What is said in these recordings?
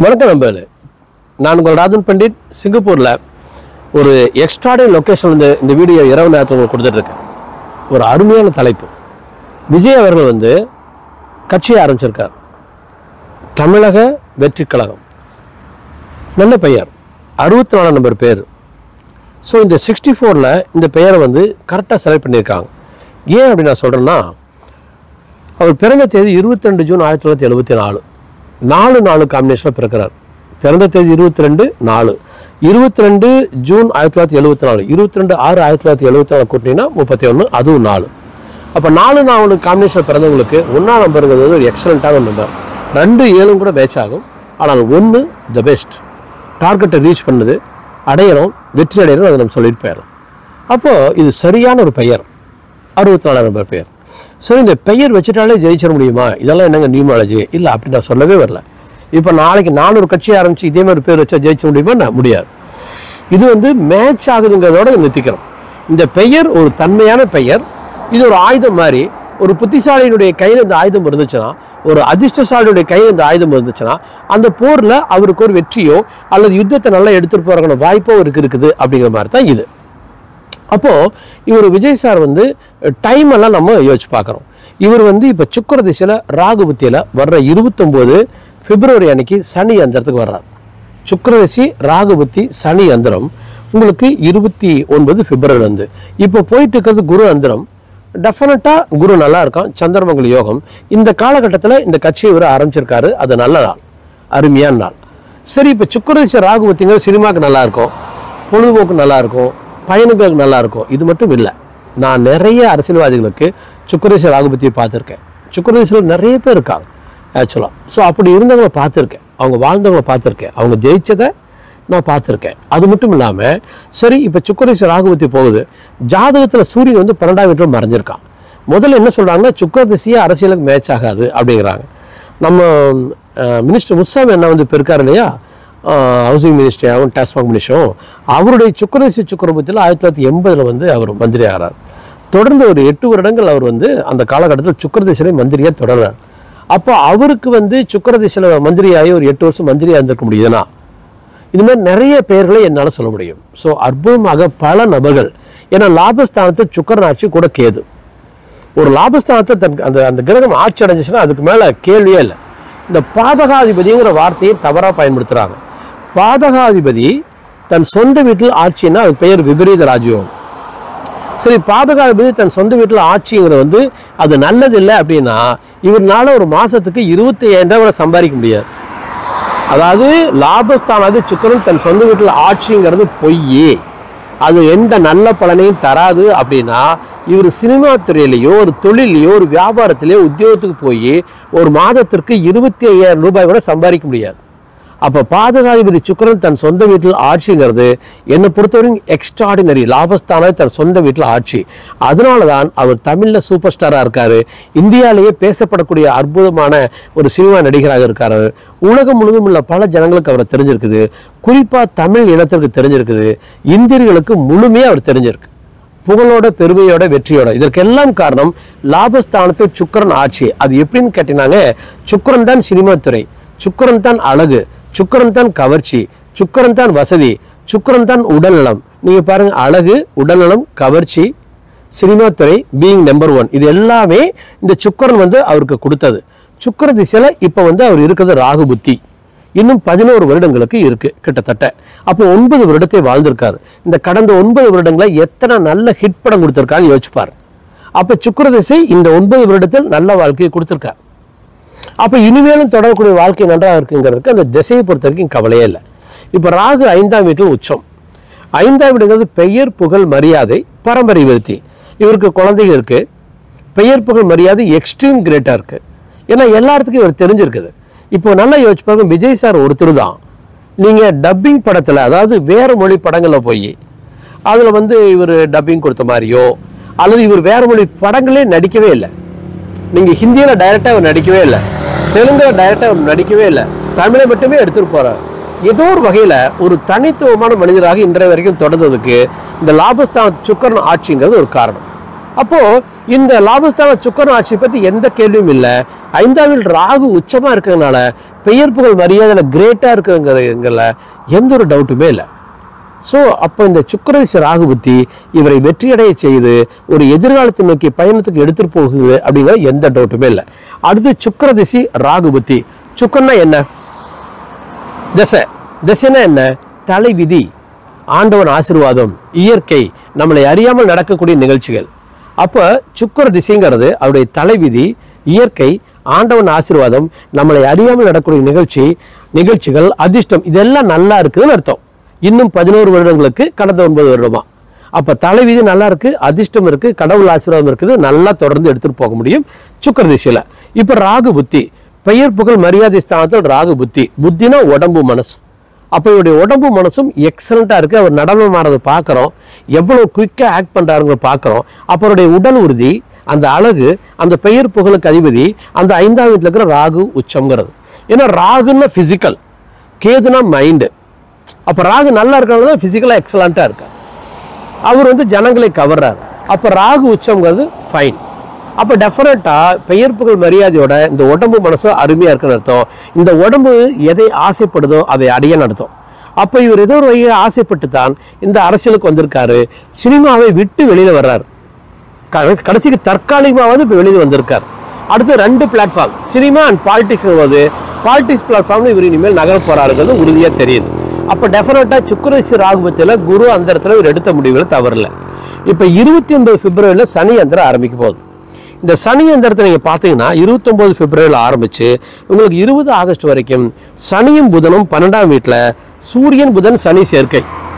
வணக்கம் நண்பர்களே நான் உங்கள் ராஜன் பண்டிட் சிங்கப்பூரில் ஒரு எக்ஸ்ட்ராடரி லொக்கேஷன் இந்த இந்த வீடியோ இரவு நேரத்தில் உங்களுக்கு கொடுத்துட்ருக்கேன் ஒரு அருமையான தலைப்பு விஜய் அவர்கள் வந்து கட்சியை ஆரம்பிச்சிருக்கார் தமிழக வெற்றி கழகம் நல்ல பெயர் அறுபத்தி நாலாம் நம்பர் பேர் ஸோ இந்த சிக்ஸ்டி ஃபோரில் இந்த பெயரை வந்து கரெக்டாக செலக்ட் பண்ணியிருக்காங்க ஏன் அப்படி நான் சொல்கிறேன்னா அவர் பிறந்த தேதி இருபத்தி ரெண்டு ஜூன் ஆயிரத்தி தொள்ளாயிரத்தி எழுபத்தி நாலு நாலு நாலு காம்பினேஷனில் பிறக்கிறார் பிறந்த தேதி இருபத்தி ரெண்டு நாலு இருபத்தி ரெண்டு ஜூன் ஆயிரத்தி தொள்ளாயிரத்தி எழுபத்தி நாலு இருபத்தி ரெண்டு ஆறு ஆயிரத்தி தொள்ளாயிரத்தி எழுபத்தி நாலு கூட்டினீங்கன்னா முப்பத்தி ஒன்று அதுவும் நாலு அப்போ நாலு நாலு காம்பினேஷன் பிறந்தவங்களுக்கு ஒன்றா நம்பருங்கிறது ஒரு எக்ஸலண்ட்டான நம்பர் ரெண்டு ஏழும் கூட மேட்ச் ஆகும் ஆனால் ஒன்று த பெஸ்ட் டார்கெட்டை ரீச் பண்ணுது அடையணும் வெற்றி அடையணும் அதை நம்ம சொல்லிட்டு போயிடலாம் அப்போது இது சரியான ஒரு பெயர் அறுபத்தி நாலாம் நம்பர் பெயர் சரி இந்த பெயர் வச்சுட்டாலே ஜெயிச்சிட முடியுமா இதெல்லாம் என்னங்க நியூமாலஜி இல்லை அப்படி நான் சொல்லவே வரல இப்போ நாளைக்கு நானூறு கட்சி ஆரம்பிச்சு இதே மாதிரி பேர் வச்சா ஜெயிச்ச முடியுமா நான் முடியாது இது வந்து மேட்ச் ஆகுதுங்கிறதோட நிறுத்திக்கிறோம் இந்த பெயர் ஒரு தன்மையான பெயர் இது ஒரு ஆயுதம் மாதிரி ஒரு புத்திசாலியினுடைய கையில் இந்த ஆயுதம் இருந்துச்சுன்னா ஒரு அதிர்ஷ்டசாலியுடைய கையில் இந்த ஆயுதம் இருந்துச்சுன்னா அந்த போரில் அவருக்கு ஒரு வெற்றியோ அல்லது யுத்தத்தை நல்லா எடுத்துகிட்டு போகிறக்கான வாய்ப்போ இருக்கு இருக்குது அப்படிங்கிற மாதிரி தான் இது அப்போது இவர் விஜய் சார் வந்து டைம் எல்லாம் நம்ம யோசிச்சு பார்க்குறோம் இவர் வந்து இப்போ சுக்கர திசையில் ராகு புத்தியில் வர்ற இருபத்தொம்போது பிப்ரவரி அன்னைக்கு சனி அந்தரத்துக்கு வர்றார் சுக்கரதசி ராகு புத்தி சனி அந்தரம் உங்களுக்கு இருபத்தி ஒன்பது பிப்ரவரி வந்து இப்போ போயிட்டு இருக்கிறது குரு அந்தரம் டெஃபினட்டாக குரு நல்லா இருக்கான் சந்திரமங்கல யோகம் இந்த காலகட்டத்தில் இந்த கட்சியை இவர் ஆரம்பிச்சிருக்காரு அது நல்ல நாள் அருமையான நாள் சரி இப்போ சுக்கரதசி ராகு புத்திங்கிறது சினிமாவுக்கு நல்லா இருக்கும் பொழுதுபோக்கு நல்லா இருக்கும் பயணங்களுக்கு நல்லா இருக்கும் இது மட்டும் இல்லை நான் நிறைய அரசியல்வாதிகளுக்கு சுக்கரேஸ்வர ராகுபதியை பார்த்துருக்கேன் சுக்கரேஸ்வரர் நிறைய பேர் இருக்காங்க ஆக்சுவலாக ஸோ அப்படி இருந்தவங்களை பார்த்துருக்கேன் அவங்க வாழ்ந்தவங்களை பார்த்துருக்கேன் அவங்க ஜெயிச்சதை நான் பார்த்துருக்கேன் அது மட்டும் இல்லாமல் சரி இப்போ சுக்கரேஸ்வர ராகுபதி போகுது ஜாதகத்தில் சூரியன் வந்து பன்னெண்டாம் வீட்டில் மறைஞ்சிருக்கான் முதல்ல என்ன சொல்கிறாங்கன்னா சுக்கரதிசையே அரசியலுக்கு மேட்ச் ஆகாது அப்படிங்கிறாங்க நம்ம மினிஸ்டர் முஸ்ஸாமி என்ன வந்து இப்போ இருக்காரு இல்லையா ஹவுசிங் மினிஸ்டராகவும் டாஸ்மாக் மினிஸ்டரும் அவருடைய சுக்கரசி சுக்கரபத்தில் ஆயிரத்தி தொள்ளாயிரத்தி எண்பதில் வந்து அவர் மந்திரி ஆகிறார் தொடர்ந்து ஒரு எட்டு வருடங்கள் அவர் வந்து அந்த காலகட்டத்தில் சுக்கரதிசிலே மந்திரியாக தொடர்றார் அப்போ அவருக்கு வந்து சுக்கரதிசில மந்திரியாகி ஒரு எட்டு வருஷம் மந்திரியாக இருந்திருக்க முடியுதுன்னா இது மாதிரி நிறைய பெயர்களை என்னால் சொல்ல முடியும் ஸோ அற்புதமாக பல நபர்கள் ஏன்னா லாபஸ்தானத்தில் சுக்கரன் ஆட்சி கூட கேது ஒரு லாபஸ்தானத்தை தன் அந்த அந்த கிரகம் ஆட்சி அடைஞ்சிச்சுன்னா அதுக்கு மேலே கேள்வியே இல்லை இந்த பாதகாதிபதிங்கிற வார்த்தையை தவறாக பயன்படுத்துகிறாங்க பாதகாதிபதி தன் சொந்த வீட்டில் ஆட்சின்னா அது பெயர் விபரீத ராஜ்யம் சரி பாதகாதிபதி தன் சொந்த வீட்டில் ஆட்சிங்கிறது வந்து அது நல்லதில்லை அப்படின்னா இவர்னால ஒரு மாதத்துக்கு இருபத்தி ஐயாயிரம் ரூபாய் சம்பாதிக்க முடியாது அதாவது லாபஸ்தானாவது சுக்கரன் தன் சொந்த வீட்டில் ஆட்சிங்கிறது பொய் அது எந்த நல்ல பலனையும் தராது அப்படின்னா இவர் சினிமா துறையிலையோ ஒரு தொழிலையோ ஒரு வியாபாரத்திலேயோ உத்தியோகத்துக்கு போய் ஒரு மாதத்திற்கு இருபத்தி ஐயாயிரம் ரூபாய் கூட சம்பாதிக்க முடியாது அப்போ பாதகாதிபதி சுக்கரன் தன் சொந்த வீட்டில் ஆட்சிங்கிறது என்னை பொறுத்தவரைக்கும் எக்ஸ்ட்ராடினரி லாபஸ்தான தன் சொந்த வீட்டில் ஆட்சி அதனால தான் அவர் தமிழில் சூப்பர் ஸ்டாராக இருக்காரு இந்தியாவிலேயே பேசப்படக்கூடிய அற்புதமான ஒரு சினிமா நடிகராக இருக்காரு உலகம் முழுவதும் உள்ள பல ஜனங்களுக்கு அவரை தெரிஞ்சிருக்குது குறிப்பாக தமிழ் இனத்திற்கு தெரிஞ்சிருக்குது இந்தியர்களுக்கு முழுமையாக அவர் தெரிஞ்சிருக்கு புகழோட பெருமையோட வெற்றியோட இதற்கெல்லாம் காரணம் லாபஸ்தானத்தில் சுக்கரன் ஆட்சி அது எப்படின்னு கேட்டீங்கன்னாங்க சுக்கரன் தான் சினிமா துறை சுக்கரன் தான் அழகு சுக்கரன் தான் கவர்ச்சி சுக்கரன் தான் வசதி சுக்கரன் தான் உடல்நலம் நீங்க பாருங்க அழகு உடல்நலம் கவர்ச்சி சினிமா துறை பீயிங் நம்பர் ஒன் இது எல்லாமே இந்த சுக்கரன் வந்து அவருக்கு கொடுத்தது சுக்கர திசையில இப்ப வந்து அவர் இருக்கிறது ராகு புத்தி இன்னும் பதினோரு வருடங்களுக்கு இருக்கு கிட்டத்தட்ட அப்போ ஒன்பது வருடத்தை வாழ்ந்திருக்காரு இந்த கடந்த ஒன்பது வருடங்கள எத்தனை நல்ல ஹிட் படம் கொடுத்திருக்கான்னு யோசிப்பார் அப்ப சுக்கர திசை இந்த ஒன்பது வருடத்தில் நல்ல வாழ்க்கையை கொடுத்திருக்கார் அப்ப இனிமேலும் தொடரக்கூடிய வாழ்க்கை நன்றாக இருக்குங்கிறதுக்கு அந்த திசையை பொறுத்த வரைக்கும் கவலையே இல்லை இப்ப ராகு ஐந்தாம் வீட்டில் உச்சம் ஐந்தாம் வீடுங்கிறது பெயர் புகழ் மரியாதை பரம்பரை விருத்தி இவருக்கு குழந்தைங்க இருக்கு பெயர் புகழ் மரியாதை எக்ஸ்ட்ரீம் கிரேட்டா இருக்கு ஏன்னா எல்லாத்துக்கும் இவர் தெரிஞ்சிருக்குது இப்போ நல்லா யோசிச்சு பாருங்க விஜய் சார் ஒருத்தர் தான் நீங்க டப்பிங் படத்துல அதாவது வேற மொழி படங்கள்ல போய் அதுல வந்து இவர் டப்பிங் கொடுத்த மாதிரியோ அல்லது இவர் வேற மொழி படங்களே நடிக்கவே இல்லை நீங்க ஹிந்தியில டைரக்டா அவர் நடிக்கவே இல்லை தெலுங்குல டைரக்டா அவர் நடிக்கவே இல்லை தமிழை மட்டுமே எடுத்துட்டு போறார் ஏதோ ஒரு வகையில ஒரு தனித்துவமான மனிதராக இன்றைய வரைக்கும் தொடர்ந்ததுக்கு இந்த லாபஸ்தான சுக்கரன் ஆட்சிங்கிறது ஒரு காரணம் அப்போ இந்த லாபஸ்தான சுக்கரன் ஆட்சி பத்தி எந்த கேள்வியும் இல்லை ஐந்தாம் வீடு ராகு உச்சமா இருக்கிறதுனால பெயர்ப்புகள் மரியாதையில் கிரேட்டா இருக்குங்கிறதுல எந்த ஒரு டவுட்டுமே இல்லை ஸோ அப்போ இந்த சுக்கரதிசை ராகு புத்தி இவரை வெற்றியடைய செய்து ஒரு எதிர்காலத்தை நோக்கி பயணத்துக்கு எடுத்துட்டு போகுது அப்படிங்கிற எந்த டவுட்டுமே இல்லை அடுத்து சுக்கரதிசி ராகு புத்தி சுக்கரன்னா என்ன திசை திசைனா என்ன தலைவிதி ஆண்டவன் ஆசீர்வாதம் இயற்கை நம்மளை அறியாமல் நடக்கக்கூடிய நிகழ்ச்சிகள் அப்போ சுக்கர திசைங்கிறது அவருடைய தலைவிதி இயற்கை ஆண்டவன் ஆசீர்வாதம் நம்மளை அறியாமல் நடக்கக்கூடிய நிகழ்ச்சி நிகழ்ச்சிகள் அதிர்ஷ்டம் இதெல்லாம் நல்லா இருக்குதுன்னு அர்த்தம் இன்னும் பதினோரு வருடங்களுக்கு கடந்த ஒன்பது வருடமா அப்ப தலைவிதி நல்லா இருக்கு அதிர்ஷ்டம் இருக்கு கடவுள் ஆசீர்வாதம் இருக்குது நல்லா தொடர்ந்து எடுத்துட்டு போக முடியும் சுக்கர திசையில இப்ப ராகு புத்தி பெயர் புகழ் மரியாதை ஸ்தானத்தில் ராகு புத்தி புத்தினா உடம்பு மனசு அப்போ இவருடைய உடம்பு மனசும் எக்ஸலண்ட்டாக இருக்குது அவர் நடனம் ஆடுறதை பார்க்குறோம் எவ்வளோ குயிக்காக ஆக்ட் பண்ணுறாருங்க பார்க்குறோம் அப்போ அவருடைய உடல் உறுதி அந்த அழகு அந்த பெயர் புகழுக்கு அதிபதி அந்த ஐந்தாம் வீட்டில் இருக்கிற ராகு உச்சம்ங்கிறது ஏன்னா ராகுன்னா ஃபிசிக்கல் கேதுனா மைண்டு அப்போ ராகு நல்லா இருக்கிறது தான் ஃபிசிக்கலாக எக்ஸலண்ட்டாக இருக்கார் அவர் வந்து ஜனங்களை கவர்றார் அப்போ ராகு உச்சம்ங்கிறது ஃபைன் அப்போ டெஃபினட்டாக பெயர்ப்புகள் மரியாதையோட இந்த உடம்பு மனசு அருமையாக இருக்குன்னு அர்த்தம் இந்த உடம்பு எதை ஆசைப்படுதோ அதை அடைய நடத்தும் அப்போ இவர் ஏதோ ஒரு வகையை ஆசைப்பட்டு தான் இந்த அரசியலுக்கு வந்திருக்காரு சினிமாவை விட்டு வெளியில் வர்றார் க- கடைசிக்கு தற்காலிகமாவது இப்போ வெளியில் வந்திருக்கார் அடுத்து ரெண்டு பிளாட்ஃபார்ம் சினிமா அண்ட் பாலிடிக்ஸ் போது பாலிடிக்ஸ் பிளாட்ஃபார்ம்ல இவர் இனிமேல் நகர போறாருங்கிறது உறுதியாக தெரியுது அப்போ டெஃபினட்டாக சுக்கரசி ராகுபத்தில் குரு அந்த இடத்துல இவர் எடுத்த முடிவுகள் தவறல இப்போ இருபத்தி ஒன்பது பிப்ரவரியில் சனி அந்தரம் ஆரம்பிக்க போகுது இந்த சனி அந்தரத்தை நீங்கள் பார்த்தீங்கன்னா இருபத்தொம்போது பிப்ரவரியில் ஆரம்பிச்சு உங்களுக்கு இருபது ஆகஸ்ட் வரைக்கும் சனியும் புதனும் பன்னெண்டாம் வீட்டில் சூரியன் புதன் சனி சேர்க்கை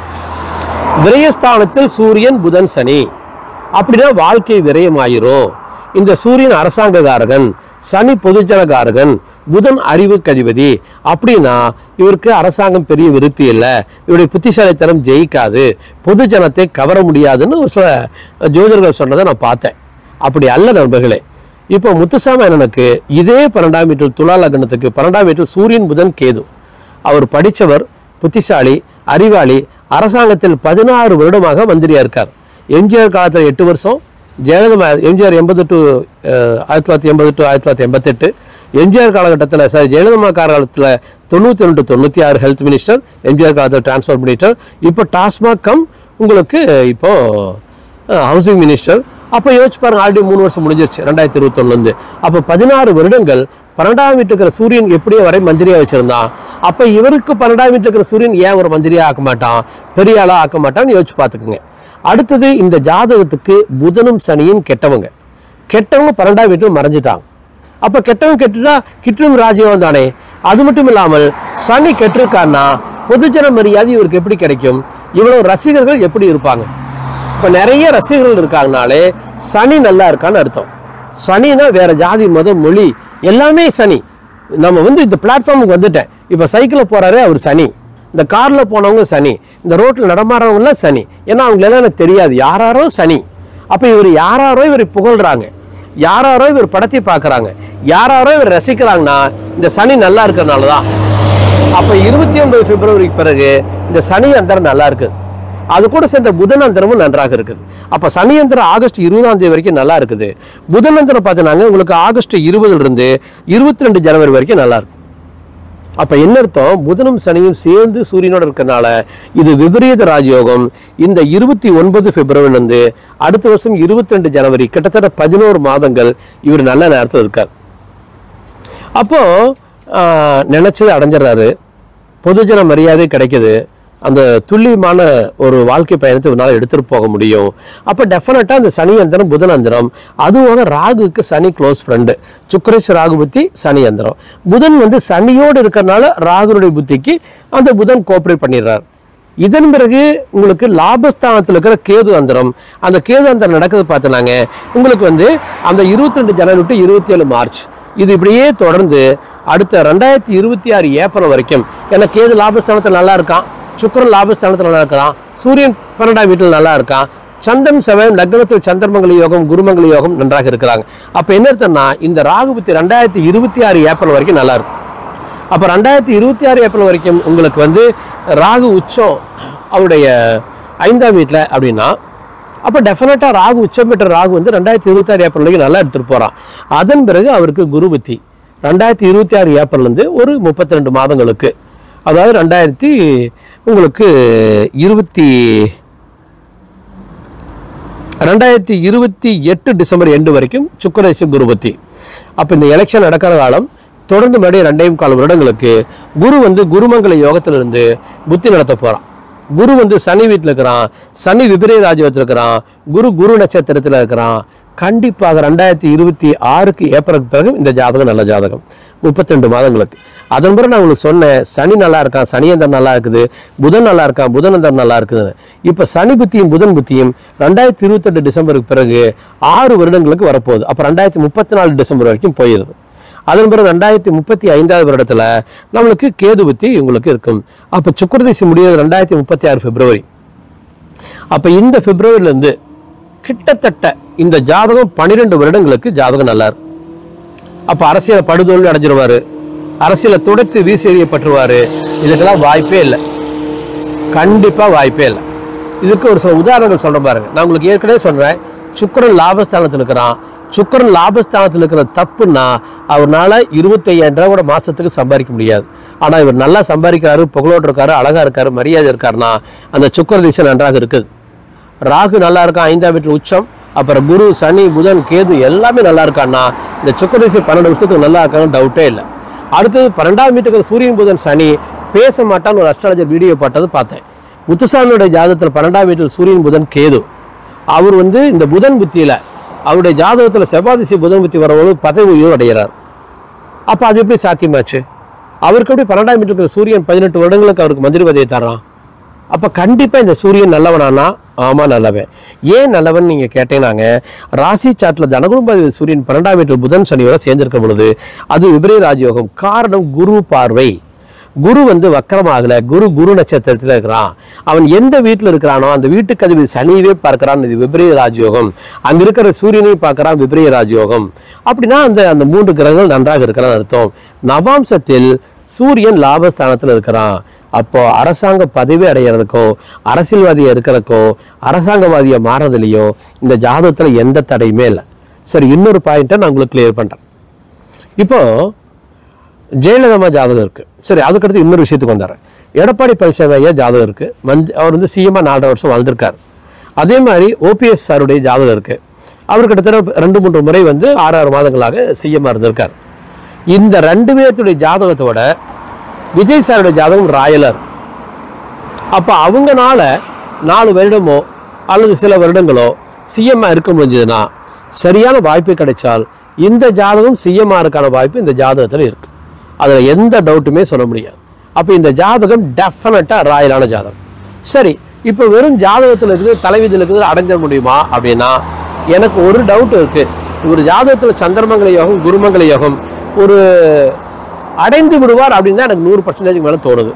விரயஸ்தானத்தில் சூரியன் புதன் சனி அப்படின்னா வாழ்க்கை விரயமாயிரும் இந்த சூரியன் அரசாங்ககாரகன் சனி பொதுஜனகாரகன் புதன் அறிவுக்கு அதிபதி அப்படின்னா இவருக்கு அரசாங்கம் பெரிய விருத்தி இல்லை இவருடைய புத்திசாலித்தனம் ஜெயிக்காது பொதுஜனத்தை கவர முடியாதுன்னு ஒரு சில ஜோதிடர்கள் சொன்னதை நான் பார்த்தேன் அப்படி அல்ல நண்பர்களே இப்போ முத்துசாமி அண்ணனுக்கு இதே பன்னெண்டாம் வீட்டில் துலா லக்னத்துக்கு பன்னெண்டாம் வீட்டில் சூரியன் புதன் கேது அவர் படித்தவர் புத்திசாலி அறிவாளி அரசாங்கத்தில் பதினாறு வருடமாக மந்திரியா இருக்கார் எம்ஜிஆர் காலத்தில் எட்டு வருஷம் ஜெயலலிதா எம்ஜிஆர் எண்பது டு ஆயிரத்தி தொள்ளாயிரத்தி எண்பது டு ஆயிரத்தி தொள்ளாயிரத்தி எண்பத்தெட்டு எம்ஜிஆர் காலகட்டத்தில் சாரி ஜெயலலிதா காலகட்டத்தில் தொண்ணூற்றி ரெண்டு தொண்ணூற்றி ஆறு ஹெல்த் மினிஸ்டர் எம்ஜிஆர் காலத்தில் டிரான்ஸ்போர்ட் மினிஸ்டர் இப்போ டாஸ்மாக் கம் உங்களுக்கு இப்போ ஹவுசிங் மினிஸ்டர் அப்போ யோசிச்சு பாருங்க ஆல்ரெடி மூணு வருஷம் முடிஞ்சிருச்சு ரெண்டாயிரத்தி இருபத்தொன்னுலேருந்து அப்போ பதினாறு வருடங்கள் பன்னெண்டாம் வீட்டுக்கு இருக்கிற சூரியன் எப்படியோ வரை மந்திரியா வச்சிருந்தான் அப்போ இவருக்கு பன்னெண்டாம் வீட்டுக்கு இருக்கிற சூரியன் ஏன் ஒரு மந்திரியா ஆக்க மாட்டான் பெரிய ஆளா ஆக்க மாட்டான்னு யோசிச்சு பார்த்துக்குங்க அடுத்தது இந்த ஜாதகத்துக்கு புதனும் சனியும் கெட்டவங்க கெட்டவங்க பன்னெண்டாம் வீட்டில் மறைஞ்சிட்டாங்க அப்ப கெட்டவன் கெட்டுட்டா கிட்டும் ராஜ்யம் தானே அது மட்டும் இல்லாமல் சனி கெட்டிருக்கான்னா பொதுஜன மரியாதை இவருக்கு எப்படி கிடைக்கும் இவ்வளவு ரசிகர்கள் எப்படி இருப்பாங்க இப்ப நிறைய ரசிகர்கள் இருக்காங்கனாலே சனி நல்லா இருக்கான்னு அர்த்தம் சனினா வேற ஜாதி மதம் மொழி எல்லாமே சனி நம்ம வந்து இந்த பிளாட்ஃபார்முக்கு வந்துட்டேன் இப்ப சைக்கிளில் போறாரே அவர் சனி இந்த கார்ல போனவங்க சனி இந்த ரோட்ல நடமாடுறவங்களாம் சனி ஏன்னா அவங்களெல்லாம் எனக்கு தெரியாது யாராரோ சனி அப்ப இவர் யாராரோ இவரை புகழ்றாங்க யாராரோ இவர் படத்தை பார்க்கறாங்க யாராரோ இவர் ரசிக்கிறாங்கன்னா இந்த சனி நல்லா இருக்கிறனால தான் அப்ப இருபத்தி ஒன்பது பிப்ரவரிக்கு பிறகு இந்த சனி அந்தரம் நல்லா இருக்குது அது கூட சேர்ந்த புதன் அந்தரமும் நன்றாக இருக்குது அப்ப சனி அந்தரம் ஆகஸ்ட் இருபதாம் தேதி வரைக்கும் நல்லா இருக்குது புதன் அந்தரம் பார்த்தீங்கன்னா உங்களுக்கு ஆகஸ்ட் இருபதுல இருந்து இருபத்தி ரெண்டு ஜனவரி வரைக்கும் நல்லா இருக்கும் அப்ப என்ன அர்த்தம் புதனும் சனியும் சேர்ந்து சூரியனோட இருக்கறனால இது விபரீத ராஜயோகம் இந்த இருபத்தி ஒன்பது பிப்ரவரில இருந்து அடுத்த வருஷம் இருபத்தி ரெண்டு ஜனவரி கிட்டத்தட்ட பதினோரு மாதங்கள் இவர் நல்ல நேரத்தில் இருக்கார் அப்போ ஆஹ், நினைச்சது அடைஞ்சிடறாரு பொதுஜன மரியாதை கிடைக்குது அந்த துல்லியமான ஒரு வாழ்க்கை பயணத்தை இவனால் எடுத்துட்டு போக முடியும் அப்போ டெஃபினட்டாக அந்த சனி அந்தரம் புதன் அந்தரம் அதுவாக ராகுக்கு சனி க்ளோஸ் ஃப்ரெண்டு சுக்கரேஷ் ராகு புத்தி சனி அந்தரம் புதன் வந்து சனியோடு இருக்கிறனால ராகுனுடைய புத்திக்கு அந்த புதன் கோஆப்ரேட் பண்ணிடுறார் இதன் பிறகு உங்களுக்கு லாபஸ்தானத்தில் இருக்கிற கேது அந்தரம் அந்த கேது அந்தரம் நடக்குது பார்த்தனாங்க உங்களுக்கு வந்து அந்த இருபத்தி ரெண்டு ஜனவரி டு இருபத்தி ஏழு மார்ச் இது இப்படியே தொடர்ந்து அடுத்த ரெண்டாயிரத்தி இருபத்தி ஆறு ஏப்ரல் வரைக்கும் ஏன்னா கேது லாபஸ்தானத்தில் நல்லா இருக்கான் சுக்கிரன் லாபஸ்தானத்தில் நல்லா இருக்கான் சூரியன் பன்னெண்டாம் வீட்டில் நல்லா இருக்கான் சந்திரன் செவன் லக்னத்தில் சந்திரமங்கல யோகம் குருமங்கல யோகம் நன்றாக இருக்கிறாங்க அப்போ என்ன அர்த்தம்னா இந்த ராகுபத்தி ரெண்டாயிரத்தி இருபத்தி ஆறு ஏப்ரல் வரைக்கும் நல்லா இருக்கும் அப்போ ரெண்டாயிரத்தி இருபத்தி ஆறு ஏப்ரல் வரைக்கும் உங்களுக்கு வந்து ராகு உச்சம் அவருடைய ஐந்தாம் வீட்டில் அப்படின்னா அப்போ டெஃபினட்டாக ராகு உச்சம் பெற்ற ராகு வந்து ரெண்டாயிரத்தி இருபத்தாறு ஏப்ரல் வரைக்கும் நல்லா எடுத்துகிட்டு போகிறான் அதன் பிறகு அவருக்கு குரு புத்தி ரெண்டாயிரத்தி இருபத்தி ஆறு ஏப்ரல்லேருந்து ஒரு முப்பத்தி ரெண்டு மாதங்களுக்கு அதாவது ரெண்டாயிரத்தி உங்களுக்கு இருபத்தி ரெண்டாயிரத்தி இருபத்தி எட்டு டிசம்பர் எண்டு வரைக்கும் சுக்கரேசு குருபத்தி அப்போ இந்த எலெக்ஷன் நடக்கிற காலம் தொடர்ந்து மறுபடியும் ரெண்டையும் கால வருடங்களுக்கு குரு வந்து குருமங்கல யோகத்திலிருந்து புத்தி நடத்த போகிறான் குரு வந்து சனி வீட்டில் இருக்கிறான் சனி விபரீத ராஜ்யத்தில் இருக்கிறான் குரு குரு நட்சத்திரத்தில் இருக்கிறான் கண்டிப்பாக ரெண்டாயிரத்தி இருபத்தி ஆறுக்கு ஏப்ரலுக்கு பிறகு இந்த ஜாதகம் நல்ல ஜாதகம் முப்பத்தி ரெண்டு மாதங்களுக்கு அதன் பிறகு நான் உங்களுக்கு சொன்னேன் சனி நல்லா இருக்கான் சனியந்தர் நல்லா இருக்குது புதன் நல்லா இருக்கான் புதனந்தர் நல்லா இருக்குதுன்னு இப்போ சனி புத்தியும் புதன் புத்தியும் ரெண்டாயிரத்தி இருபத்தெட்டு டிசம்பருக்கு பிறகு ஆறு வருடங்களுக்கு வரப்போகுது அப்போ ரெண்டாயிரத்தி முப்பத்தி நாலு டிசம்பர் வரைக்கும் போயிடுது அதன் பிறகு ரெண்டாயிரத்தி முப்பத்தி ஐந்தாவது வருடத்துல நம்மளுக்கு கேது புத்தி உங்களுக்கு இருக்கும் அப்போ சுக்கரதிசி முடியாது ரெண்டாயிரத்தி முப்பத்தி ஆறு பிப்ரவரி அப்போ இந்த பிப்ரவரில இருந்து கிட்டத்தட்ட இந்த ஜாதகம் பன்னிரெண்டு வருடங்களுக்கு ஜாதகம் நல்லா இருக்கும் அப்போ அரசியல படுதோல்வி அடைஞ்சிருவாரு அரசியலை துடைத்து வீசி எறியப்பட்டுருவாரு இதுக்கெல்லாம் வாய்ப்பே இல்லை கண்டிப்பா வாய்ப்பே இல்லை இதுக்கு ஒரு சில உதாரணங்கள் சொல்றேன் பாருங்க நான் உங்களுக்கு ஏற்கனவே சொல்றேன் சுக்கிரன் லாபஸ்தானத்தில் இருக்கிறான் சுக்கிரன் லாபஸ்தானத்தில் இருக்கிற தப்புன்னா அவர்னால இருபத்தையாயிரம் ரூபாய் கூட மாசத்துக்கு சம்பாதிக்க முடியாது ஆனா இவர் நல்லா சம்பாதிக்கிறாரு புகழோடு இருக்காரு அழகா இருக்காரு மரியாதை இருக்காருன்னா அந்த சுக்கிர திசை நன்றாக இருக்குது ராகு நல்லா இருக்கான் ஐந்தாம் வீட்டில் உச்சம் அப்புறம் குரு சனி புதன் கேது எல்லாமே நல்லா இருக்கான்னா இந்த சுக்கரதிசை பன்னெண்டு வருஷத்துக்கு நல்லா இருக்கான்னு டவுட்டே இல்லை அடுத்தது பன்னெண்டாம் வீட்டுக்கு சூரியன் புதன் சனி பேச மாட்டான்னு ஒரு அஸ்ட்ராலஜர் வீடியோ போட்டது பார்த்தேன் முத்துசாமியோட ஜாதகத்தில் பன்னெண்டாம் வீட்டில் சூரியன் புதன் கேது அவர் வந்து இந்த புதன் புத்தியில அவருடைய ஜாதகத்தில் செவ்வாதிசி புதன் புத்தி வரவோது பதவி உயர்வு அடைகிறார் அப்போ அது எப்படி சாத்தியமாச்சு அவருக்கு எப்படி பன்னெண்டாம் வீட்டுக்கு இருக்கிற சூரியன் பதினெட்டு வருடங்களுக்கு அவருக்கு மந்திரி பதவியை தர்றான் அப்போ கண்டிப்பாக இந்த சூரியன் நல்லவனானா ஆமாம் நல்லவன் ஏன் நல்லவன் நீங்கள் கேட்டீங்கன்னாங்க ராசி சாட்டில் தனகுருபாதி சூரியன் பன்னெண்டாம் வீட்டில் புதன் சனியோட சேர்ந்திருக்க பொழுது அது விபரீத ராஜயோகம் காரணம் குரு பார்வை குரு வந்து வக்கரமாகல குரு குரு நட்சத்திரத்தில் இருக்கிறான் அவன் எந்த வீட்டில் இருக்கிறானோ அந்த வீட்டுக்கு அதிபதி சனியவே பார்க்கிறான் இது விபரீத ராஜயோகம் அங்க இருக்கிற சூரியனையும் பார்க்கறான் விபரீத ராஜயோகம் அப்படின்னா அந்த அந்த மூன்று கிரகங்கள் நன்றாக இருக்கிறான்னு அர்த்தம் நவாம்சத்தில் சூரியன் லாபஸ்தானத்தில் இருக்கிறான் அப்போ அரசாங்க பதவி அடையிறதுக்கோ அரசியல்வாதியா இருக்கிறதுக்கோ அரசாங்கவாதியா மாறதுலையோ இந்த ஜாதகத்துல எந்த தடையுமே இல்லை சரி இன்னொரு பாயிண்ட்டை நான் உங்களுக்கு கிளியர் பண்றேன் இப்போ ஜெயலலிதா ஜாதகம் இருக்கு சரி அதுக்கடுத்து இன்னொரு விஷயத்துக்கு வந்தாரேன் எடப்பாடி பழனிசாமி ஐயா ஜாதகம் இருக்கு மந்த் அவர் வந்து சிஎம்மா நாலரை வருஷம் வாழ்ந்திருக்காரு அதே மாதிரி ஓபிஎஸ் சாருடைய ஜாதகம் இருக்கு அவர் கிட்டத்தட்ட ரெண்டு மூன்று முறை வந்து ஆறு ஆறு மாதங்களாக சிஎம்மா இருந்திருக்கார் இந்த ரெண்டு பேர்த்துடைய ஜாதகத்தோட விஜய் சாருடைய ஜாதகம் ராயலர் அப்போ அவங்கனால நாலு வருடமோ அல்லது சில வருடங்களோ சிஎம்மா இருக்க முடிஞ்சதுன்னா சரியான வாய்ப்பு கிடைச்சால் இந்த ஜாதகம் சிஎம்மா இருக்கான வாய்ப்பு இந்த ஜாதகத்தில் இருக்கு அதில் எந்த டவுட்டுமே சொல்ல முடியாது அப்போ இந்த ஜாதகம் டெஃபினட்டாக ராயலான ஜாதகம் சரி இப்போ வெறும் ஜாதகத்தில் இருக்குது தலைவிதியில் இருக்குது அடைஞ்சிட முடியுமா அப்படின்னா எனக்கு ஒரு டவுட் இருக்கு ஒரு ஜாதகத்தில் சந்திரமங்கல யோகம் குருமங்கல யோகம் ஒரு அடைந்து விடுவார் அப்படின்னு தான் எனக்கு நூறு பர்சன்டேஜ் மேலே தோணுது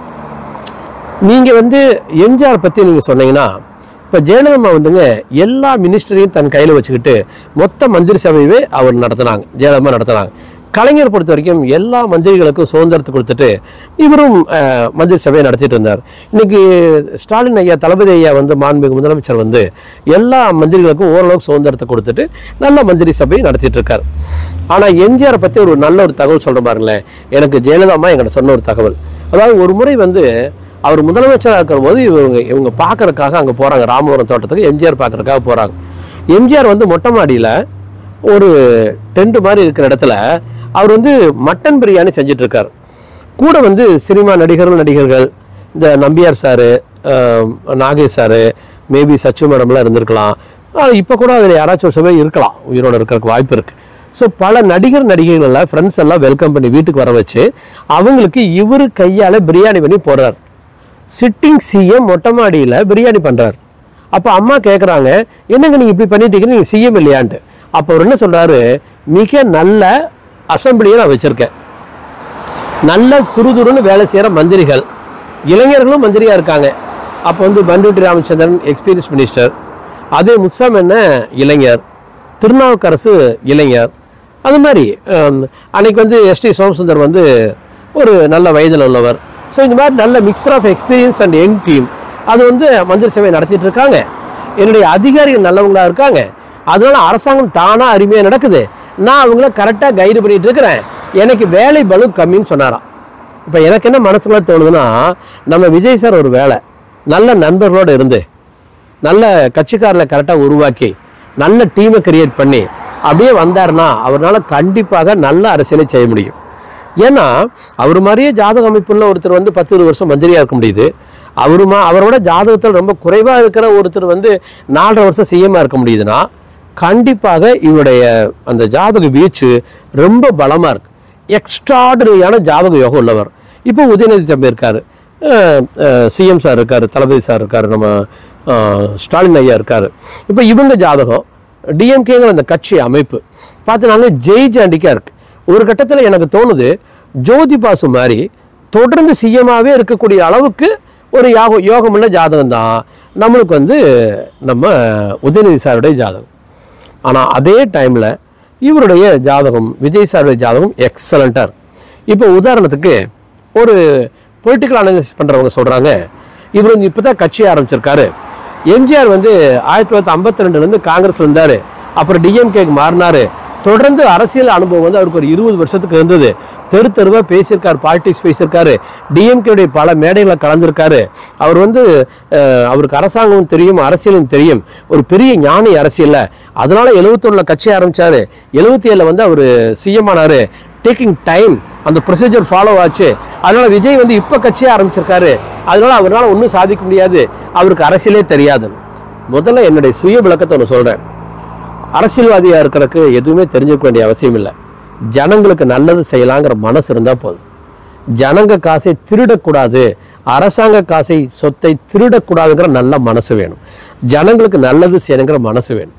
நீங்கள் வந்து எம்ஜிஆர் பற்றி நீங்கள் சொன்னீங்கன்னா இப்போ ஜெயலலிதா வந்துங்க எல்லா மினிஸ்டரையும் தன் கையில் வச்சுக்கிட்டு மொத்த மந்திரி சபையவே அவர் நடத்துனாங்க ஜெயலலிதா நடத்துனாங்க கலைஞர் பொறுத்த வரைக்கும் எல்லா மந்திரிகளுக்கும் சுதந்திரத்தை கொடுத்துட்டு இவரும் அஹ், மந்திரி சபையை நடத்திட்டு இருந்தார் இன்னைக்கு ஸ்டாலின் ஐயா தளபதி ஐயா வந்து மாண்புமிகு முதலமைச்சர் வந்து எல்லா மந்திரிகளுக்கும் ஓரளவுக்கு சுதந்திரத்தை கொடுத்துட்டு நல்ல மந்திரி சபையை நடத்திட்டு இருக்கார் ஆனால் எம்ஜிஆர் பற்றி ஒரு நல்ல ஒரு தகவல் சொல்ற பாருங்களேன் எனக்கு ஜெயலலிதா அம்மா என்கிட்ட சொன்ன ஒரு தகவல் அதாவது ஒரு முறை வந்து அவர் முதலமைச்சராக இருக்கும்போது இவங்க இவங்க பார்க்கறதுக்காக அங்கே போகிறாங்க ராமபுரம் தோட்டத்துக்கு எம்ஜிஆர் பார்க்கறதுக்காக போகிறாங்க எம்ஜிஆர் வந்து மொட்டை மாடியில் ஒரு டென்ட் மாதிரி இருக்கிற இடத்துல அவர் வந்து மட்டன் பிரியாணி செஞ்சுட்டு இருக்காரு கூட வந்து சினிமா நடிகர்கள் நடிகர்கள் இந்த நம்பியார் சாரு அஹ், நாகேஷ் சாரு மேபி சச்சு மேடம்லாம் இருந்திருக்கலாம் இப்போ கூட அதில் யாராச்சும் ஒரு சபை இருக்கலாம் உயிரோட இருக்கிறதுக்கு வாய்ப்பு இருக்கு ஸோ பல நடிகர் நடிகைகள் எல்லாம் ஃப்ரெண்ட்ஸ் எல்லாம் வெல்கம் பண்ணி வீட்டுக்கு வர வச்சு அவங்களுக்கு இவர் கையால் பிரியாணி பண்ணி போடுறார் சிட்டிங் சிஎம் மொட்டை மாடியில் பிரியாணி பண்ணுறார் அப்போ அம்மா கேட்குறாங்க என்னங்க நீங்கள் இப்படி பண்ணிட்டீங்க நீங்கள் சிஎம் இல்லையான்ட்டு அப்போ அவர் என்ன சொல்கிறாரு மிக நல்ல அசம்பிளியை நான் வச்சுருக்கேன் நல்ல துருதுருன்னு வேலை செய்கிற மந்திரிகள் இளைஞர்களும் மந்திரியாக இருக்காங்க அப்போ வந்து பண்டுட்டி ராமச்சந்திரன் எக்ஸ்பீரியன்ஸ் மினிஸ்டர் அதே முஸ்ஸாம் என்ன இளைஞர் திருநாவுக்கரசு இளைஞர் அது மாதிரி ஹம், அன்னைக்கு வந்து எஸ்டி சோமசுந்தர் வந்து ஒரு நல்ல வயதில் உள்ளவர் ஸோ இந்த மாதிரி நல்ல mixture of experience and young team அது வந்து மந்திரி சபை நடத்திட்டு இருக்காங்க என்னுடைய அதிகாரிகள் நல்லவங்களா இருக்காங்க அதனால அரசாங்கம் தானா அருமையாக நடக்குது நான் அவங்கள கரெக்டாக கைடு பண்ணிட்டு இருக்கிறேன் எனக்கு வேலை பலு கம்மின்னு சொன்னாராம் இப்போ எனக்கு என்ன மனசுக்குள்ள தோணுதுன்னா நம்ம விஜய் சார் ஒரு வேலை நல்ல நண்பர்களோடு இருந்து நல்ல கட்சிக்காரர்களை கரெக்டாக உருவாக்கி நல்ல டீமை கிரியேட் பண்ணி அப்படியே வந்தாருன்னா அவரால் கண்டிப்பாக நல்ல அரசியலை செய்ய முடியும் ஏன்னா அவர் மாதிரியே ஜாதக அமைப்புள்ள ஒருத்தர் வந்து பத்து இருபது வருஷம் மந்திரியாக இருக்க முடியுது அவருமா அவரோட ஜாதகத்தில் ரொம்ப குறைவாக இருக்கிற ஒருத்தர் வந்து நாலரை வருஷம் சிஎம்மாக இருக்க முடியுதுன்னா கண்டிப்பாக இவருடைய அந்த ஜாதக வீச்சு ரொம்ப பலமாக இருக்கு எக்ஸ்ட்ராடனரியான ஜாதக யோகம் உள்ளவர் இப்போ உதயநிதி தம்பி இருக்காரு சிஎம் சார் இருக்காரு தளபதி சார் இருக்காரு நம்ம அஹ், ஸ்டாலின் ஐயா இருக்காரு இப்போ இவங்க ஜாதகம் டிஎம்கேங்கிற அந்த கட்சி அமைப்பு பார்த்தீங்கன்னா ஜெய் ஜாண்டிக்கா இருக்கு ஒரு கட்டத்தில் எனக்கு தோணுது ஜோதி பாசு மாதிரி தொடர்ந்து சிஎம்மாவே இருக்கக்கூடிய அளவுக்கு ஒரு யாக யோகமுள்ள ஜாதகம் தான் நம்மளுக்கு வந்து நம்ம உதயநிதி சாருடைய ஜாதகம் ஆனால் அதே டைமில் இவருடைய ஜாதகம் விஜய் சாருடைய ஜாதகம் எக்ஸலண்ட்டாக இருக்கு இப்போ உதாரணத்துக்கு ஒரு பொலிட்டிக்கல் அனாலிசிஸ் பண்ணுறவங்க சொல்கிறாங்க இவர் வந்து இப்போ தான் கட்சி ஆரம்பிச்சிருக்காரு எம்ஜிஆர் வந்து ஆயிரத்தி தொள்ளாயிரத்தி ஐம்பத்தி ரெண்டுலேருந்து காங்கிரஸ் வந்தார் அப்புறம் டிஎம்கேக்கு மாறினாரு தொடர்ந்து அரசியல் அனுபவம் வந்து அவருக்கு ஒரு இருபது வருஷத்துக்கு இருந்தது தெரு தெருவாக பேசியிருக்காரு பாலிடிக்ஸ் பேசியிருக்காரு டிஎம்கேடைய பல மேடைகளை கலந்துருக்காரு அவர் வந்து அஹ், அவருக்கு அரசாங்கம் தெரியும் அரசியலும் தெரியும் ஒரு பெரிய ஞானி அரசியல்ல அதனால எழுபத்தொன்னுல கட்சி ஆரம்பிச்சாரு எழுபத்தி ஏழில் வந்து அவர் சிஎம் ஆனாரு டேக்கிங் டைம் அந்த ப்ரொசீஜர் ஃபாலோ ஆச்சு அதனால விஜய் வந்து இப்போ கட்சியை ஆரம்பிச்சிருக்காரு அதனால அவரால் ஒன்றும் சாதிக்க முடியாது அவருக்கு அரசியலே தெரியாது முதல்ல என்னுடைய சுய விளக்கத்தை ஒன்று சொல்கிறேன் அரசியல்வாதியாக இருக்கிறதுக்கு எதுவுமே தெரிஞ்சுக்க வேண்டிய அவசியம் இல்லை ஜனங்களுக்கு நல்லது செய்யலாங்கிற மனசு இருந்தால் போதும் ஜனங்க காசை திருடக்கூடாது அரசாங்க காசை சொத்தை திருடக்கூடாதுங்கிற நல்ல மனசு வேணும் ஜனங்களுக்கு நல்லது செய்யணுங்கிற மனசு வேணும்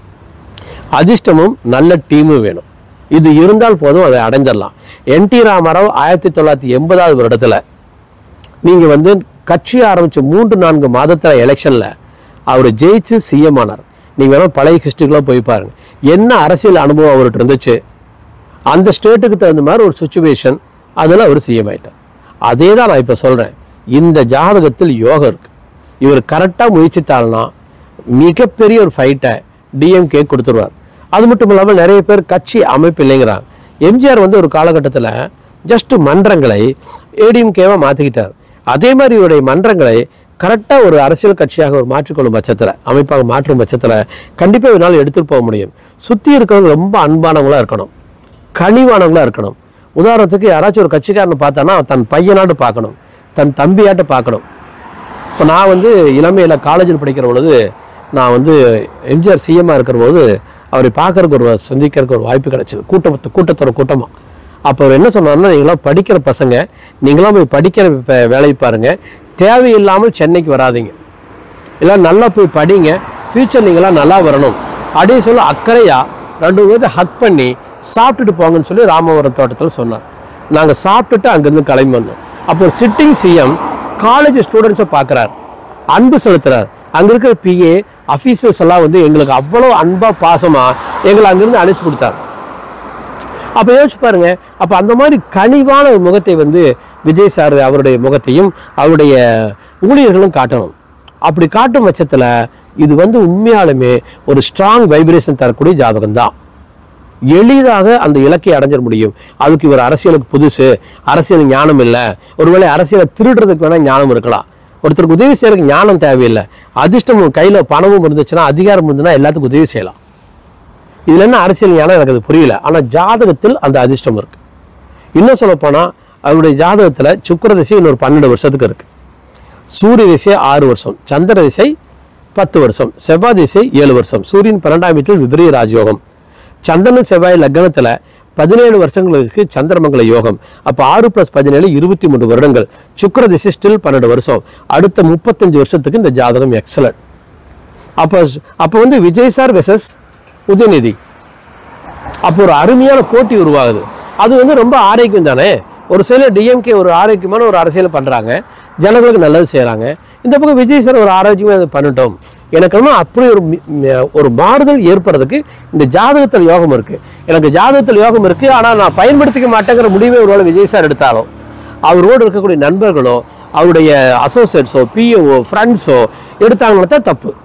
அதிர்ஷ்டமும் நல்ல டீமும் வேணும் இது இருந்தால் போதும் அதை அடைஞ்சிடலாம் என் டி ராமாராவ் ஆயிரத்தி தொள்ளாயிரத்தி எண்பதாவது வருடத்துல நீங்க வந்து கட்சி ஆரம்பிச்ச மூன்று நான்கு மாதத்துல எலெக்ஷன்ல அவர் ஜெயிச்சு சிஎம் ஆனார் நீங்க வேணா பழைய ஹிஸ்டரிக்கெல்லாம் போய் பாருங்க என்ன அரசியல் அனுபவம் அவர்கிட்ட இருந்துச்சு அந்த ஸ்டேட்டுக்கு தகுந்த மாதிரி ஒரு சுச்சுவேஷன் அதில் அவர் சிஎம் ஆயிட்டார் அதே தான் நான் இப்போ சொல்கிறேன் இந்த ஜாதகத்தில் யோகம் இருக்கு இவர் கரெக்டாக முயற்சித்தாள்னா மிகப்பெரிய ஒரு ஃபைட்டை டிஎம்கே கொடுத்துருவார் அது மட்டும் இல்லாமல் நிறைய பேர் கட்சி அமைப்பு இல்லைங்கிறாங்க எம்ஜிஆர் வந்து ஒரு காலகட்டத்தில் ஜஸ்ட் மன்றங்களை ஏடிஎம்கேவாக மாற்றிக்கிட்டார் அதே மாதிரி இவருடைய மன்றங்களை கரெக்டாக ஒரு அரசியல் கட்சியாக ஒரு மாற்றிக்கொள்ளும் பட்சத்தில் அமைப்பாக மாற்றும் பட்சத்தில் கண்டிப்பாக இவரால் எடுத்துகிட்டு போக முடியும் சுற்றி இருக்கிறவங்க ரொம்ப அன்பானவங்களா இருக்கணும் கனிவானவங்களா இருக்கணும் உதாரணத்துக்கு யாராச்சும் ஒரு கட்சிக்காரனை பார்த்தானா தன் பையனாட்டு பார்க்கணும் தன் தம்பியாட்டு பார்க்கணும் இப்போ நான் வந்து இளமையில் காலேஜில் படிக்கிற பொழுது நான் வந்து எம்ஜிஆர் சிஎம்மாக இருக்கிற போது அவரை பார்க்கறதுக்கு ஒரு சந்திக்கிறதுக்கு ஒரு வாய்ப்பு கிடைச்சது கூட்டத்து கூட்டத்தோட கூட்டமாக அப்போ அவர் என்ன சொன்னார்னா நீங்களாம் படிக்கிற பசங்க நீங்களாம் போய் படிக்கிற ப- வேலையை பாருங்க தேவையில்லாமல் சென்னைக்கு வராதீங்க இல்லை நல்லா போய் படிங்க ஃப்யூச்சர் நீங்களாம் நல்லா வரணும் அப்படின்னு சொல்லி அக்கறையா ரெண்டு பேர்த்த ஹக் பண்ணி சாப்பிட்டுட்டு போங்கன்னு சொல்லி ராமவரம் தோட்டத்தில் சொன்னார் நாங்கள் சாப்பிட்டுட்டு அங்கேருந்து கிளம்பி வந்தோம் அப்போ சிட்டிங் சிஎம் காலேஜ் ஸ்டூடெண்ட்ஸை பார்க்குறாரு அன்பு செலுத்துறார் அங்கே இருக்கிற பிஏ அஃபீஷியல்ஸ் எல்லாம் வந்து எங்களுக்கு அவ்வளோ அன்பா பாசமா எங்களை அங்கிருந்து அனுப்பிச்சு கொடுத்தாரு அப்போ யோசிச்சு பாருங்க அப்போ அந்த மாதிரி கனிவான ஒரு முகத்தை வந்து விஜய் சார் அவருடைய முகத்தையும் அவருடைய ஊழியர்களும் காட்டணும் அப்படி காட்டும் பட்சத்தில் இது வந்து உண்மையாலுமே ஒரு ஸ்ட்ராங் வைப்ரேஷன் தரக்கூடிய ஜாதகம் தான் எளிதாக அந்த இலக்கை அடைஞ்சிட முடியும் அதுக்கு இவர் அரசியலுக்கு புதுசு அரசியல் ஞானம் இல்லை ஒருவேளை அரசியலை திருடுறதுக்கு வேணா ஞானம் இருக்கலாம் ஒருத்தருக்கு உதவி செய்யறதுக்கு ஞானம் தேவையில்லை அதிர்ஷ்டம் கையில் பணமும் இருந்துச்சுன்னா அதிகாரம் இருந்துச்சுன்னா எல்லாத்துக்கும் உதவி செய்யலாம் இதுல என்ன அரசியல் ஞானம் எனக்கு அது புரியல ஆனா ஜாதகத்தில் அந்த அதிர்ஷ்டம் இருக்கு இன்னும் சொல்ல போனா அவருடைய ஜாதகத்துல சுக்கிர திசை இன்னொரு பன்னெண்டு வருஷத்துக்கு இருக்கு சூரிய திசை ஆறு வருஷம் சந்திர திசை பத்து வருஷம் செவ்வாய் திசை ஏழு வருஷம் சூரியன் பன்னெண்டாம் வீட்டில் விபரீத ராஜயோகம் சந்திரன் செவ்வாய் லக்னத்துல பதினேழு வருஷங்களுக்கு சந்திரமங்கல யோகம் அப்ப ஆறு பிளஸ் பதினேழு இருபத்தி மூன்று வருடங்கள் சுக்கிர திசை ஸ்டில் பன்னெண்டு வருஷம் அடுத்த முப்பத்தஞ்சு வருஷத்துக்கு இந்த ஜாதகம் எக்ஸலன்ட் அப்போ அப்போ வந்து விஜய் சார் வெசஸ் உதயநிதி அப்போ ஒரு அருமையான போட்டி உருவாகுது அது வந்து ரொம்ப ஆரோக்கியம் தானே ஒரு சில டிஎம்கே ஒரு ஆரோக்கியமான ஒரு அரசியல் பண்றாங்க ஜனங்களுக்கு நல்லது செய்றாங்க இந்த பக்கம் விஜய் சார் ஒரு ஆரோக்கியமாக அதை பண்ணட்டும் எனக்கு என்னமோ அப்படி ஒரு மி- ம- ஒரு மாறுதல் ஏற்படுறதுக்கு இந்த ஜாதகத்தில் யோகம் இருக்கு எனக்கு ஜாதகத்தில் யோகம் இருக்கு ஆனால் நான் பயன்படுத்திக்க மாட்டேங்கிற முடிவை ஒருவேளை விஜய் சார் எடுத்தாலும் அவரோடு இருக்கக்கூடிய நண்பர்களோ அவருடைய அசோசியேட்ஸோ பிஓஓ ஃப்ரெண்ட்ஸோ எடுத்தாங்கன்னா தான் தப்பு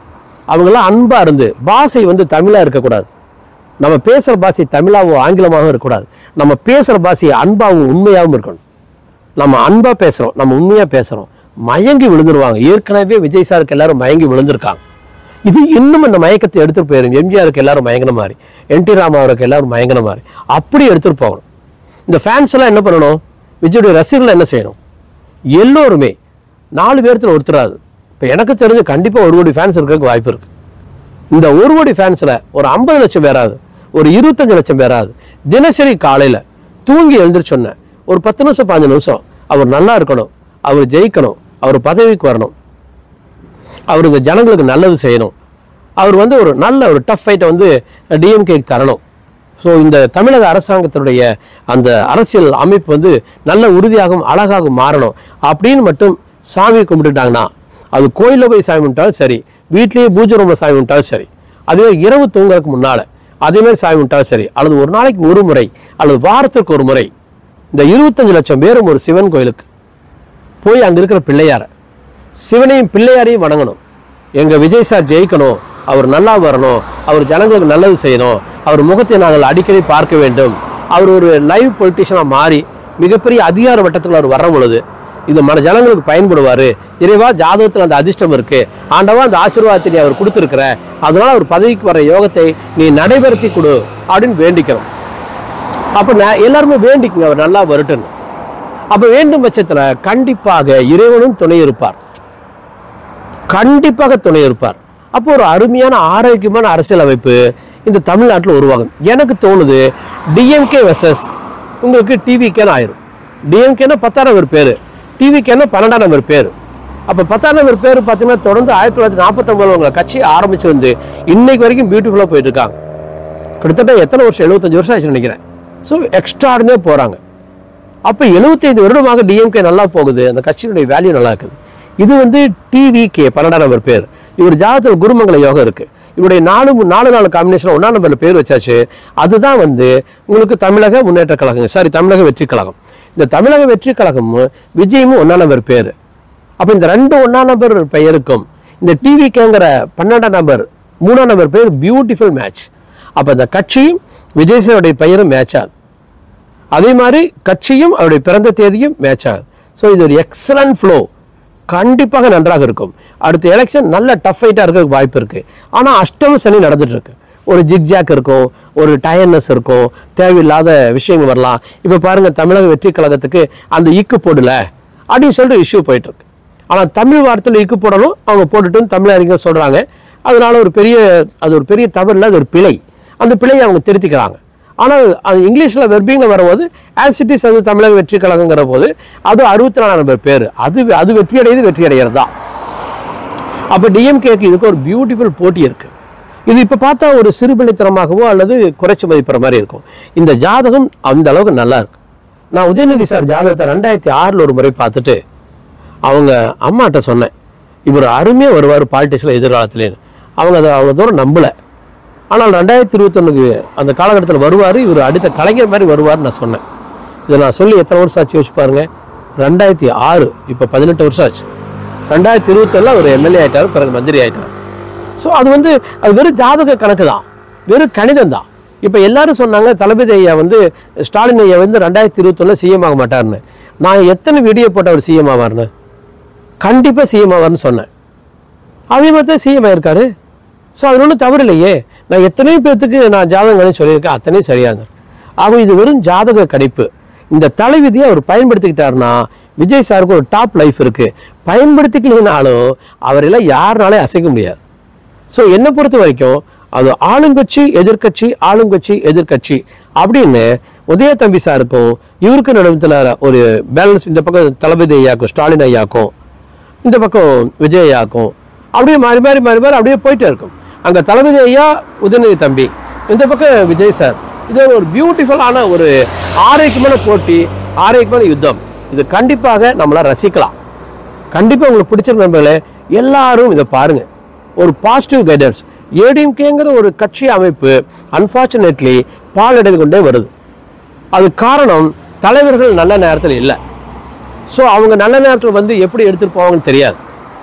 அவங்களாம் அன்பா இருந்து பாஷை வந்து தமிழா இருக்கக்கூடாது நம்ம பேசுற பாஷை தமிழாவும் ஆங்கிலமாகவும் இருக்கக்கூடாது நம்ம பேசுற பாஷை அன்பாவும் உண்மையாகவும் இருக்கணும் நம்ம அன்பா பேசுறோம் நம்ம உண்மையா பேசுறோம் மயங்கி விழுந்துருவாங்க ஏற்கனவே விஜய் சாருக்கு எல்லாரும் மயங்கி விழுந்திருக்காங்க இது இன்னும் இந்த மயக்கத்தை எடுத்துட்டு போயிடும் எம்ஜிஆருக்கு எல்லாரும் மயங்கின மாதிரி என் டி ராமாவுக்கு எல்லாரும் மயங்கின மாதிரி அப்படி எடுத்துட்டு போகணும் இந்த ஃபேன்ஸ் எல்லாம் என்ன பண்ணணும் விஜயுடைய ரசிகர்கள் என்ன செய்யணும் எல்லோருமே நாலு பேர்த்துல ஒருத்தராது இப்போ எனக்கு தெரிஞ்சு கண்டிப்பா ஒரு கோடி ஃபேன்ஸ் இருக்கிறதுக்கு வாய்ப்பு இருக்கு இந்த ஒரு கோடி ஃபேன்ஸ்ல ஒரு ஐம்பது லட்சம் பேராது ஒரு இருபத்தஞ்சு லட்சம் பேராது தினசரி காலையில தூங்கி எழுந்திரிச்சு சொன்ன ஒரு பத்து நிமிஷம் பாஞ்சு நிமிஷம் அவர் நல்லா இருக்கணும் அவர் ஜெயிக்கணும் அவர் பதவிக்கு வரணும் அவர் இந்த ஜனங்களுக்கு நல்லது செய்யணும் அவர் வந்து ஒரு நல்ல ஒரு டஃப் ஃபைட்டை வந்து டிஎம்கே தரணும் ஸோ இந்த தமிழக அரசாங்கத்தினுடைய அந்த அரசியல் அமைப்பு வந்து நல்ல உறுதியாகவும் அழகாகவும் மாறணும் அப்படின்னு மட்டும் சாமி கும்பிட்டுட்டாங்கன்னா அது கோயிலில் போய் சாமி கும்பிட்டாலும் சரி வீட்லேயே பூஜை ரூமில் சாமி கும்பிட்டாலும் சரி அதுவே இரவு தூங்குறதுக்கு முன்னால் அதே மாதிரி சாமி கும்பிட்டாலும் சரி அல்லது ஒரு நாளைக்கு ஒரு முறை அல்லது வாரத்துக்கு ஒரு முறை இந்த இருபத்தஞ்சு லட்சம் பேரும் ஒரு சிவன் கோயிலுக்கு போய் அங்க இருக்கிற பிள்ளையார சிவனையும் பிள்ளையாரையும் வணங்கணும் எங்க விஜய் சார் ஜெயிக்கணும் அவர் நல்லா வரணும் அவர் ஜனங்களுக்கு நல்லது செய்யணும் அவர் முகத்தை நாங்கள் அடிக்கடி பார்க்க வேண்டும் அவர் ஒரு லைவ் பொலிட்டிஷியனாக மாறி மிகப்பெரிய அதிகார வட்டத்துக்குள்ள அவர் வர பொழுது இது மன ஜனங்களுக்கு பயன்படுவார் இறைவா ஜாதகத்தில் அந்த அதிர்ஷ்டம் இருக்கு ஆண்டவா அந்த ஆசீர்வாதத்தை நீ அவர் கொடுத்துருக்கிற அதனால அவர் பதவிக்கு வர யோகத்தை நீ நடைபெறுத்தி கொடு அப்படின்னு வேண்டிக்கிறோம் அப்போ நான் எல்லாருமே வேண்டிக்குங்க அவர் நல்லா வரட்டுன்னு அப்ப வேண்டும் பட்சத்துல கண்டிப்பாக இறைவனும் துணை இருப்பார் கண்டிப்பாக துணை இருப்பார் அப்போ ஒரு அருமையான ஆரோக்கியமான அரசியல் அமைப்பு இந்த தமிழ்நாட்டில் உருவாகும் எனக்கு தோணுது டிஎம்கே வெர்சஸ் உங்களுக்கு டிவிகேன்னு ஆயிரும் டிஎம்கேனா பத்தாயிரம் பேர் பேர் டிவிகேனா பன்னெண்டாம் நம்பர் பேர் அப்போ பத்தாம் நம்பர் பேர் பார்த்தீங்கன்னா தொடர்ந்து ஆயிரத்தி தொள்ளாயிரத்தி நாற்பத்தொம்பதுல உங்களை கட்சி ஆரம்பிச்சு வந்து இன்னைக்கு வரைக்கும் பியூட்டிஃபுல்லாக போயிட்டு இருக்காங்க கிட்டத்தட்ட எத்தனை வருஷம் எழுபத்தஞ்சு வருஷம் ஆச்சு நினைக்கிறேன் ஸோ எக்ஸ்ட்ராடினே போகிறாங்க அப்போ 75 வருடமாக டிஎம்கே நல்லா போகுது அந்த கட்சியினுடைய வேல்யூ நல்லா இருக்குது இது வந்து டிவிகே பன்னெண்டாம் நம்பர் பேர் இவர் ஜாதகத்தில் குருமங்கல யோகம் இருக்கு இவருடைய நாலு மு- நாலு நாலு காம்பினேஷன் ஒன்றாம் நம்பர்ல பேர் வச்சாச்சு அதுதான் வந்து உங்களுக்கு தமிழக முன்னேற்ற கழகம் சாரி தமிழக வெற்றி கழகம் இந்த தமிழக வெற்றி கழகமும் விஜயமும் ஒன்றாம் நம்பர் பேர் அப்போ இந்த ரெண்டு ஒன்றாம் நம்பர் பெயருக்கும் இந்த டிவிகேங்கிற பன்னெண்டாம் நம்பர் மூணாம் நம்பர் பேர் பியூட்டிஃபுல் மேட்ச் அப்போ இந்த கட்சியும் விஜய் சாருடைய பெயரும் மேட்ச் ஆகுது அதே மாதிரி கட்சியும் அவருடைய பிறந்த தேதியும் மேட்ச் ஆகுது ஸோ இது ஒரு எக்ஸலன்ட் ஃப்ளோ கண்டிப்பாக நன்றாக இருக்கும் அடுத்த எலெக்ஷன் நல்ல டஃப் ஃபைட்டாக இருக்கிறதுக்கு வாய்ப்பு இருக்கு ஆனால் அஷ்டம சனி நடந்துட்டு இருக்கு ஒரு ஜிக்ஜாக் இருக்கும் ஒரு டயர்னஸ் இருக்கும் தேவையில்லாத விஷயங்கள் வரலாம் இப்போ பாருங்க தமிழக வெற்றி கழகத்துக்கு அந்த ஈக்கு போடல அப்படின்னு சொல்லிட்டு இஷ்யூ போயிட்டு இருக்கு ஆனால் தமிழ் வார்த்தையில் இக்கு போடணும் அவங்க போட்டுட்டுன்னு தமிழ் அறிஞர் சொல்றாங்க அதனால ஒரு பெரிய அது ஒரு பெரிய தவறு இல்லை அது ஒரு பிழை அந்த பிழையை அவங்க திருத்திக்கிறாங்க ஆனால் அது இங்கிலீஷில் வெர்பிங்கில் வரும்போது ஆஸ் இட் இஸ் அது தமிழக வெற்றி கழகங்கிற போது அது அறுபத்தி நாலாம் நம்பர் பேர் அது அது வெற்றி அடையுது வெற்றி அடைகிறது தான் அப்போ டிஎம்கேக்கு இதுக்கு ஒரு பியூட்டிஃபுல் போட்டி இருக்கு இது இப்போ பார்த்தா ஒரு சிறுபிள்ளைத்தனமாகவோ அல்லது குறைச்சி மதிப்பிற மாதிரி இருக்கும் இந்த ஜாதகம் அந்த அளவுக்கு நல்லா இருக்கு நான் உதயநிதி சார் ஜாதகத்தை ரெண்டாயிரத்தி ஆறில் ஒரு முறை பார்த்துட்டு அவங்க அம்மாட்ட சொன்னேன் இவர் அருமையாக வருவார் பாலிட்டிக்ஸில் எதிர்காலத்துலேன்னு அவங்க அதை அவ்வளோ தூரம் நம்பலை ஆனால் ரெண்டாயிரத்தி இருபத்தொன்னுக்கு அந்த காலகட்டத்தில் வருவார் இவர் அடுத்த கலைஞர் மாதிரி வருவார்னு நான் சொன்னேன் இதை நான் சொல்லி எத்தனை வருஷம் ஆச்சு யோசிச்சு பாருங்க ரெண்டாயிரத்தி ஆறு இப்போ பதினெட்டு வருஷம் ஆச்சு ரெண்டாயிரத்தி இருபத்தொன்னில் அவர் எம்எல்ஏ ஆயிட்டார் பிறகு மந்திரி ஆயிட்டார் ஸோ அது வந்து அது வெறும் ஜாதக கணக்கு தான் வெறும் கணிதம் தான் இப்போ எல்லாரும் சொன்னாங்க தளபதி ஐயா வந்து ஸ்டாலின் ஐயா வந்து ரெண்டாயிரத்தி இருபத்தொன்னில் சிஎம் ஆக மாட்டார்னு நான் எத்தனை வீடியோ போட்டு அவர் சிஎம் ஆவார்னு கண்டிப்பாக சிஎம் ஆவார்னு சொன்னேன் அதே மாதிரி தான் சிஎம் ஆயிருக்காரு ஸோ அது ஒன்றும் தவறு இல்லையே நான் எத்தனையோ பேர்த்துக்கு நான் ஜாதகம் கணிச்சு சொல்லியிருக்கேன் அத்தனையும் சரியாக ஆகும் இது வெறும் ஜாதக கணிப்பு இந்த தலைவிதியை அவர் பயன்படுத்திக்கிட்டாருன்னா விஜய் சாருக்கு ஒரு டாப் லைஃப் இருக்கு பயன்படுத்திக்கலைனாலும் அவரெல்லாம் யாருனாலே அசைக்க முடியாது ஸோ என்னை பொறுத்த வரைக்கும் அது ஆளுங்கட்சி எதிர்க்கட்சி ஆளுங்கட்சி எதிர்க்கட்சி அப்படின்னு உதய தம்பி சாருக்கும் இவருக்கு நடுவத்தில் ஒரு பேலன்ஸ் இந்த பக்கம் தளபதி ஐயாக்கும் ஸ்டாலின் ஐயாக்கும் இந்த பக்கம் விஜய் ஐயாக்கும் அப்படியே மாறி மாறி மாறி மாறி அப்படியே போயிட்டே இருக்கும் அங்கே தளபதி ஐயா உதயநிதி தம்பி இந்த பக்கம் விஜய் சார் இது ஒரு பியூட்டிஃபுல்லான ஒரு ஆரோக்கியமான போட்டி ஆரோக்கியமான யுத்தம் இது கண்டிப்பாக நம்மளால் ரசிக்கலாம் கண்டிப்பா உங்களுக்கு பிடிச்சிருக்க நண்பர்களே எல்லாரும் இதை பாருங்க ஒரு பாசிட்டிவ் கைடன்ஸ் ஏடிஎம்கேங்கிற ஒரு கட்சி அமைப்பு அன்பார்ச்சுனேட்லி பாலடைந்து கொண்டே வருது அது காரணம் தலைவர்கள் நல்ல நேரத்தில் இல்லை ஸோ அவங்க நல்ல நேரத்தில் வந்து எப்படி எடுத்துட்டு போவாங்கன்னு தெரியாது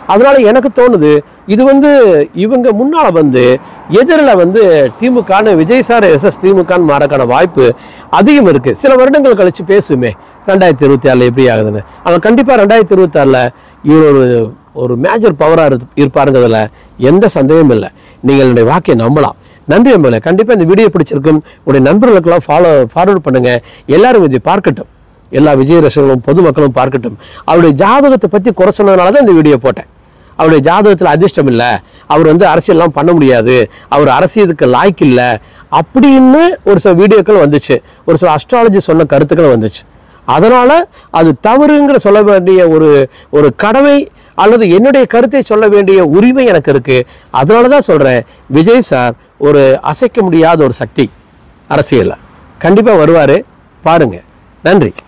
அதனால எனக்கு தோணுது இது வந்து இவங்க முன்னால வந்து எதிரில் வந்து திமுகன்னு விஜய் சார் எஸ்எஸ் திமுகன்னு மாறக்கான வாய்ப்பு அதிகம் இருக்கு சில வருடங்கள் கழிச்சு பேசுமே ரெண்டாயிரத்தி இருபத்தி ஆறில் எப்படி ஆகுதுன்னு ஆனால் கண்டிப்பாக ரெண்டாயிரத்தி இருபத்தி ஆறில் இவர் ஒரு ஒரு மேஜர் பவராக இருப்பாருங்கிறதுல எந்த சந்தேகமும் இல்லை நீங்கள் என்னுடைய வாக்கை நம்பலாம் நன்றி நம்பல கண்டிப்பாக இந்த வீடியோ பிடிச்சிருக்கும் உங்களுடைய நண்பர்களுக்கெல்லாம் ஃபாலோ ஃபார்வர்ட் பண்ணுங்க எல்லாரும் இதை பார்க்கட்டும் எல்லா விஜய் ரசிகர்களும் பொதுமக்களும் பார்க்கட்டும் அவருடைய ஜாதகத்தை பற்றி குறை சொன்னதுனால தான் இந்த வீடியோ போட்டேன் அவருடைய ஜாதகத்தில் அதிர்ஷ்டம் இல்லை அவர் வந்து அரசியல்லாம் பண்ண முடியாது அவர் அரசியலுக்கு லாய்க்கு இல்லை அப்படின்னு ஒரு சில வீடியோக்கள் வந்துச்சு ஒரு சில அஸ்ட்ராலஜி சொன்ன கருத்துக்கள் வந்துச்சு அதனால அது தவறுங்கிற சொல்ல வேண்டிய ஒரு ஒரு கடமை அல்லது என்னுடைய கருத்தை சொல்ல வேண்டிய உரிமை எனக்கு இருக்கு அதனால தான் சொல்றேன் விஜய் சார் ஒரு அசைக்க முடியாத ஒரு சக்தி அரசியல்ல கண்டிப்பா வருவாரு பாருங்க நன்றி